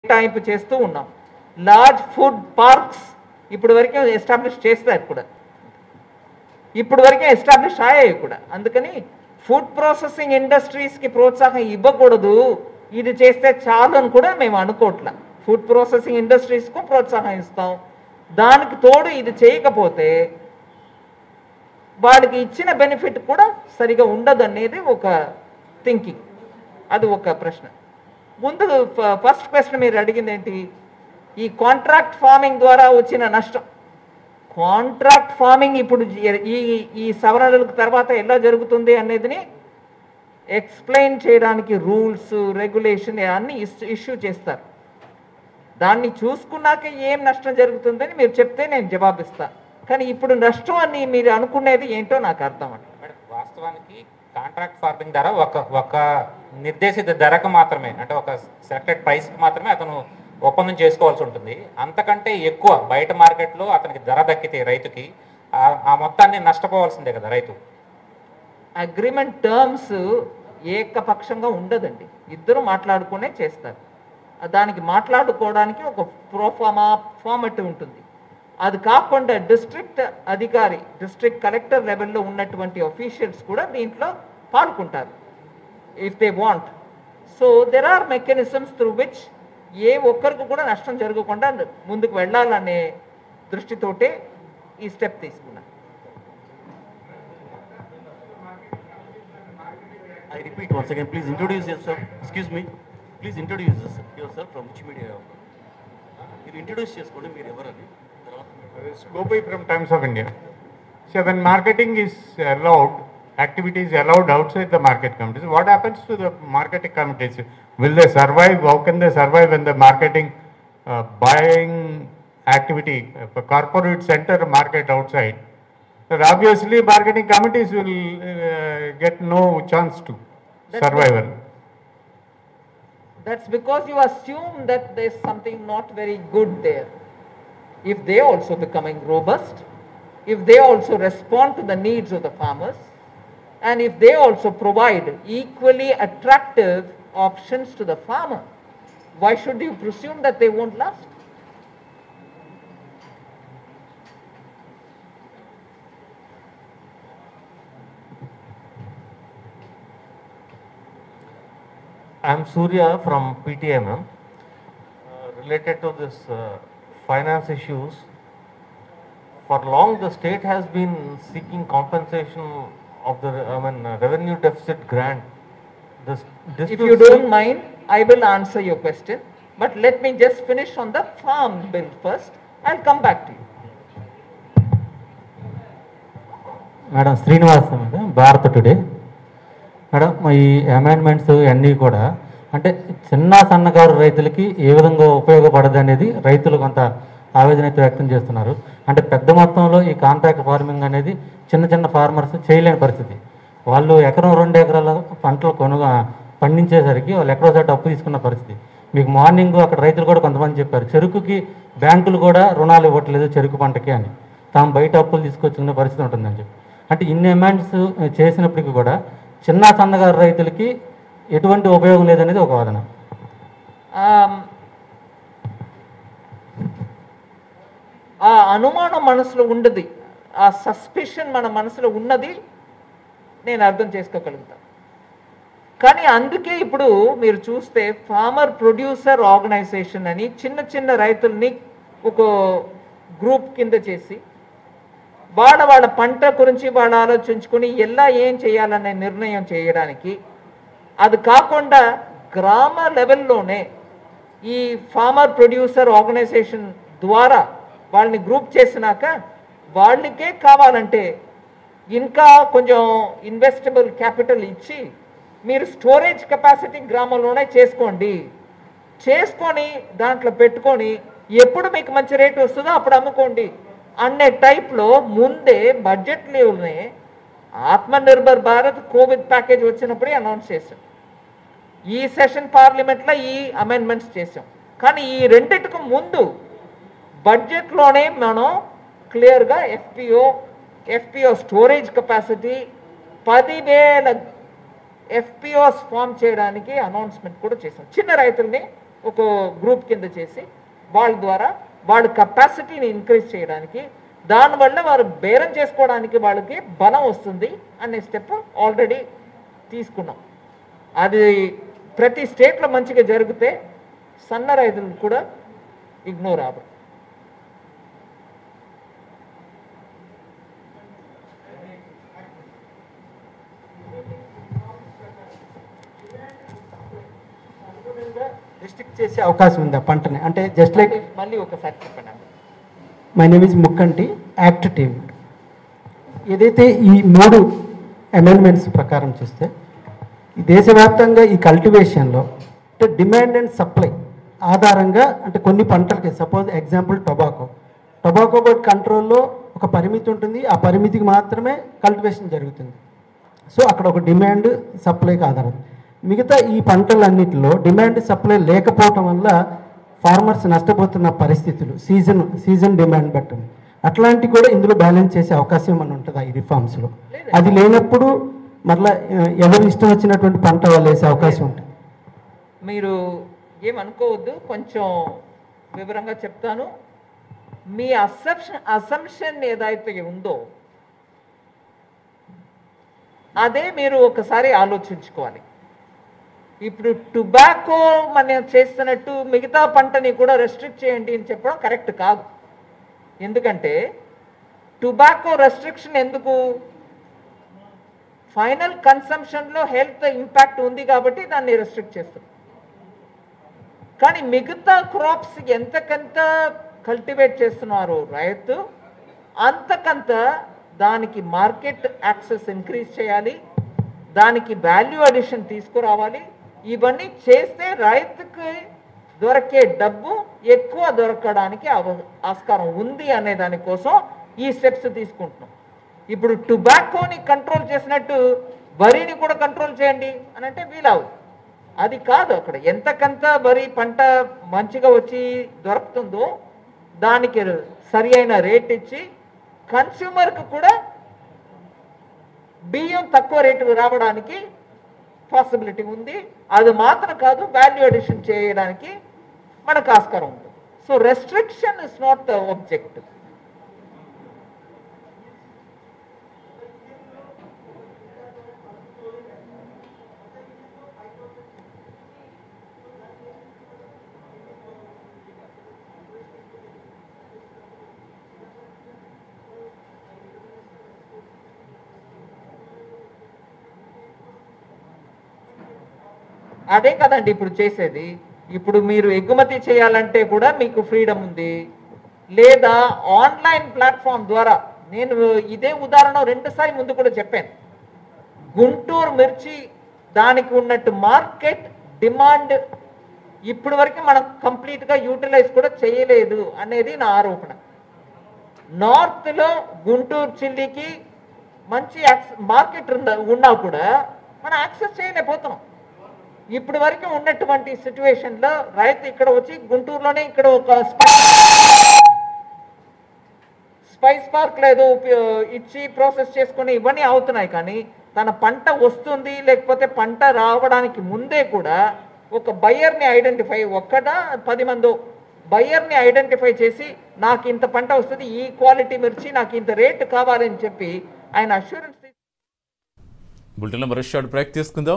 కేటాయింపు చేస్తూ ఉన్నాం లార్జ్ ఫుడ్ పార్క్స్ ఇప్పుడు వరకే ఎస్టాబ్లిష్ చేస్తారు కూడా ఇప్పుడు వరకే ఎస్టాబ్లిష్ అయ్యాయి కూడా అందుకని ఫుడ్ ప్రాసెసింగ్ ఇండస్ట్రీస్కి ప్రోత్సాహం ఇవ్వకూడదు ఇది చేస్తే చాలు అని కూడా మేము అనుకోవట్లా ఫుడ్ ప్రాసెసింగ్ ఇండస్ట్రీస్కు ప్రోత్సాహం ఇస్తాం దానికి తోడు ఇది చేయకపోతే వాడికి ఇచ్చిన బెనిఫిట్ కూడా సరిగా ఉండదు అనేది ఒక థింకింగ్ అది ఒక ప్రశ్న ముందు ఫస్ట్ ప్రశ్న మీరు అడిగింది ఏంటి ఈ కాంట్రాక్ట్ ఫార్మింగ్ ద్వారా వచ్చిన నష్టం కాంట్రాక్ట్ ఫార్మింగ్ ఇప్పుడు జ- ఈ ఈ సవరణలకు తర్వాత ఎలా జరుగుతుంది అనేదిని ఎక్స్ప్లెయిన్ చేయడానికి రూల్స్ రెగ్యులేషన్ అన్ని ఇష్యూ చేస్తారు దాన్ని చూసుకున్నాక ఏం నష్టం జరుగుతుందని మీరు చెప్తే నేను జవాబిస్తా కానీ ఇప్పుడు నష్టం అని మీరు అనుకునేది ఏంటో నాకు అర్థం అండి మేడం వాస్తవానికి కాంట్రాక్ట్ ఫార్మింగ్ ధర ఒక ఒక నిర్దేశిత ధరకు మాత్రమే అంటే ఒక సెలెక్టెడ్ ప్రైస్కి మాత్రమే అతను ఒప్పందం చేసుకోవాల్సి ఉంటుంది అంతకంటే ఎక్కువ బయట మార్కెట్లో అతనికి ధర దక్కితే రైతుకి ఆ- ఆ మొత్తాన్ని నష్టపోవాల్సిందే కదా రైతు అగ్రిమెంట్ టర్మ్స్ ఏకపక్షంగా ఉండదండి ఇద్దరు మాట్లాడుకునే చేస్తారు దానికి మాట్లాడుకోవడానికి ఒక ప్రోఫామా ఫార్మట్ ఉంటుంది అది కాకుండా డిస్ట్రిక్ట్ అధికారి డిస్ట్రిక్ట్ కలెక్టర్ లెవెల్లో ఉన్నటువంటి అఫీషియల్స్ కూడా దీంట్లో పాల్గొంటారు if they want so there are mechanisms through which ఏ ఒక్కరికి కూడా నష్టం జరగకుండా ముందుకు వెళ్ళాలనే దృష్టితోటే ఈ స్టెప్ తీసుకున్నాను I repeat once again, please introduce yourself. Excuse me. Please introduce yourself, yourself from which media. you are from. మీరు ఇంట్రొడ్యూస్ చేసుకోండి మీరు ఎవరని తర్వాత This Gopi from Times of India. So when marketing is allowed, activity is allowed outside the market committees, what happens to the marketing committees? Will they survive? How can they survive when the marketing uh, buying activity, if a corporate center market outside? But obviously marketing committees will uh, get no chance to That's survival. That's because you assume that there's something not very good there. If they also becoming robust, if they also respond to the needs of the farmers, and if they also provide equally attractive options to the farmer, why should you presume that they won't last? I'm Surya from PTM. Uh, related to this uh, finance issues, for long the state has been seeking compensation of the I mean, uh, revenue deficit grant. This If dispute you don't mind, I will answer your question, but let me just finish on the farm bill first. I'll come back to you. Madam Srinivas madam Bharat today madam ఈ amendments అన్నీ కూడా అంటే చిన్న సన్నకారు రైతులకి ఏ విధంగా ఉపయోగపడదు అనేది రైతులు కొంత ఆవేదన అయితే వ్యక్తం చేస్తున్నారు అంటే పెద్ద మొత్తంలో ఈ కాంట్రాక్ట్ ఫార్మింగ్ అనేది చిన్న చిన్న ఫార్మర్స్ చేయలేని పరిస్థితి వాళ్ళు ఎకరం రెండు ఎకరాల పంటలు కొనుగో పండించేసరికి వాళ్ళు ఎక్కడో చోట అప్పు తీసుకున్న పరిస్థితి మీకు మార్నింగ్ అక్కడ రైతులు కూడా కొంతమంది చెప్పారు చెరుకుకి బ్యాంకులు కూడా రుణాలు ఇవ్వట్లేదు చెరుకు పంటకి అని తాము బయట అప్పులు తీసుకొచ్చుకునే పరిస్థితి ఉంటుందని చెప్పి అంటే ఇన్ని అమౌంట్స్ చేసినప్పటికీ కూడా చిన్న సన్నగారు రైతులకి ఎటువంటి ఉపయోగం లేదనేది ఒక వాదన Um, ఆ అనుమానం మనసులో ఉండదు ఆ సస్పిషన్ మన మనసులో ఉన్నది నేను అర్థం చేసుకోగలుగుతాను కానీ అందుకే ఇప్పుడు మీరు చూస్తే ఫార్మర్ ప్రొడ్యూసర్ ఆర్గనైజేషన్ అని చిన్న చిన్న రైతుల్ని ఒక గ్రూప్ కింద చేసి వాళ్ళ వాళ్ళ పంట గురించి వాళ్ళు ఆలోచించుకుని ఎలా ఏం చేయాలనే నిర్ణయం చేయడానికి అది కాకుండా గ్రామ లెవెల్లోనే ఈ ఫార్మర్ ప్రొడ్యూసర్ ఆర్గనైజేషన్ ద్వారా వాళ్ళని గ్రూప్ చేసినాక వాళ్ళకే కావాలంటే ఇంకా కొంచెం ఇన్వెస్టబుల్ క్యాపిటల్ ఇచ్చి మీరు స్టోరేజ్ కెపాసిటీ గ్రామంలోనే చేసుకోండి చేసుకొని దాంట్లో పెట్టుకొని ఎప్పుడు మీకు మంచి రేటు వస్తుందో అప్పుడు అమ్ముకోండి అనే టైప్లో ముందే బడ్జెట్ లీవ్నే ఆత్మనిర్భర్ భారత్ కోవిడ్ ప్యాకేజ్ వచ్చినప్పుడే అనౌన్స్ చేశాం ఈ సెషన్ పార్లమెంట్లో ఈ అమెండ్మెంట్స్ చేసాం కానీ ఈ రెండిటికి ముందు బడ్జెట్లోనే మనం క్లియర్గా ఎఫ్పిఓ ఎఫ్పిఓ స్టోరేజ్ కెపాసిటీ పదివేల ఎఫ్పిఓస్ ఫామ్ చేయడానికి అనౌన్స్మెంట్ కూడా చేసాం చిన్న రైతుల్ని ఒక గ్రూప్ కింద చేసి వాళ్ళ ద్వారా వాళ్ళ కెపాసిటీని ఇంక్రీజ్ చేయడానికి దానివల్ల వారు బేరం చేసుకోవడానికి వాళ్ళకి బలం వస్తుంది అనే స్టెప్ ఆల్రెడీ తీసుకున్నాం అది ప్రతి స్టేట్లో మంచిగా జరిగితే సన్న రైతులు కూడా ఇగ్నోర్ అవ్వరు రిస్ట్రిక్ట్ చేసే అవకాశం ఉంది ఆ పంటని అంటే జస్ట్ లైక్ మళ్ళీ ఒకసారి చెప్పండి అమ్మ. My name is Mukkanti act team ఏదైతే ఈ మూడు అమెండ్మెంట్స్ ప్రకారం చూస్తే ఈ దేశవ్యాప్తంగా ఈ కల్టివేషన్లో అంటే డిమాండ్ అండ్ సప్లై ఆధారంగా అంటే కొన్ని పంటలకి suppose example tobacco tobacco board కంట్రోల్లో ఒక పరిమితి ఉంటుంది ఆ పరిమితికి మాత్రమే కల్టివేషన్ జరుగుతుంది సో అక్కడ ఒక డిమాండ్ సప్లైకి ఆధారం మిగతా ఈ పంటలన్నిటిలో డిమాండ్ సప్లై లేకపోవటం వల్ల ఫార్మర్స్ నష్టపోతున్న పరిస్థితులు సీజన్ సీజన్ డిమాండ్ బట్టి అట్లాంటి కూడా ఇందులో బ్యాలెన్స్ చేసే అవకాశం ఏమన్నా ఉంటుందా ఈ రిఫార్మ్స్లో అది లేనప్పుడు మరలా ఆ, ఎవరు ఇష్టం వచ్చినటువంటి పంట వాళ్ళు వేసే అవకాశం ఉంటుంది మీరు ఏమనుకోవద్దు కొంచెం వివరంగా చెప్తాను మీ అసెప్షన్ అసంప్షన్ ఏదైతే ఉందో అదే మీరు ఒకసారి ఆలోచించుకోవాలి ఇప్పుడు టుబాకో మనం చేస్తున్నట్టు మిగతా పంటని కూడా రెస్ట్రిక్ట్ చేయండి అని చెప్పడం కరెక్ట్ కాదు ఎందుకంటే టుబాకో రెస్ట్రిక్షన్ ఎందుకు ఫైనల్ కన్సంప్షన్లో హెల్త్ ఇంపాక్ట్ ఉంది కాబట్టి దాన్ని రెస్ట్రిక్ట్ చేస్తుంది కానీ మిగతా క్రాప్స్ ఎంతకంత కల్టివేట్ చేస్తున్నారు రైతు అంతకంత దానికి మార్కెట్ యాక్సెస్ ఇంక్రీజ్ చేయాలి దానికి వాల్యూ అడిషన్ తీసుకురావాలి ఇవన్నీ చేస్తే రైతుకి దొరికే డబ్బు ఎక్కువ దొరకడానికి అవ ఆస్కారం ఉంది అనే దానికోసం ఈ స్టెప్స్ తీసుకుంటున్నాం ఇప్పుడు టుబాకోని కంట్రోల్ చేసినట్టు వరిని కూడా కంట్రోల్ చేయండి అని అంటే వీలవు అది కాదు అక్కడ ఎంతకంత వరి పంట మంచిగా వచ్చి దొరుకుతుందో దానికి సరి అయిన రేట్ ఇచ్చి కన్స్యూమర్కి కూడా బియ్యం తక్కువ రేటు రావడానికి పాసిబిలిటీ ఉంది అది మాత్రం కాదు వాల్యూ అడిషన్ చేయడానికి మనకు ఆస్కారం ఉంటుంది so restriction is not the objective అదే కదండి ఇప్పుడు చేసేది ఇప్పుడు మీరు ఎగుమతి చేయాలంటే కూడా మీకు ఫ్రీడమ్ ఉంది లేదా ఆన్లైన్ ప్లాట్ఫామ్ ద్వారా నేను ఇదే ఉదాహరణ రెండుసారి ముందు కూడా చెప్పాను గుంటూరు మిర్చి దానికి ఉన్నట్టు మార్కెట్ డిమాండ్ ఇప్పటి వరకు మనం కంప్లీట్గా యూటిలైజ్ కూడా చేయలేదు అనేది నా ఆరోపణ నార్త్లో గుంటూరు చిల్లీకి మంచి మార్కెట్ ఉన్నా కూడా మనం యాక్సెస్ చేయలేకపోతున్నాం ఇప్పటి వరకు ఉన్నటువంటి సిచ్యువేషన్లో రైతు ఇక్కడ వచ్చి గుంటూరులోనే ఇక్కడ ఒక స్పైస్ పార్క్ లేదు ఇచ్చి ప్రాసెస్ చేసుకుని ఇవన్నీ అవుతున్నాయి కానీ తన పంట వస్తుంది లేకపోతే పంట రావడానికి ముందే కూడా ఒక బయ్యర్ని ఐడెంటిఫై ఒక్కట పది మందో బయ్యర్ని ఐడెంటిఫై చేసి నాకు ఇంత పంట వస్తుంది ఈ క్వాలిటీ మిర్చి నాకు ఇంత రేటు కావాలని చెప్పి ఆయన అష్యూరెన్స్ బులెటిన్లో మరో షార్ట్ బ్రేక్ తీసుకుందాం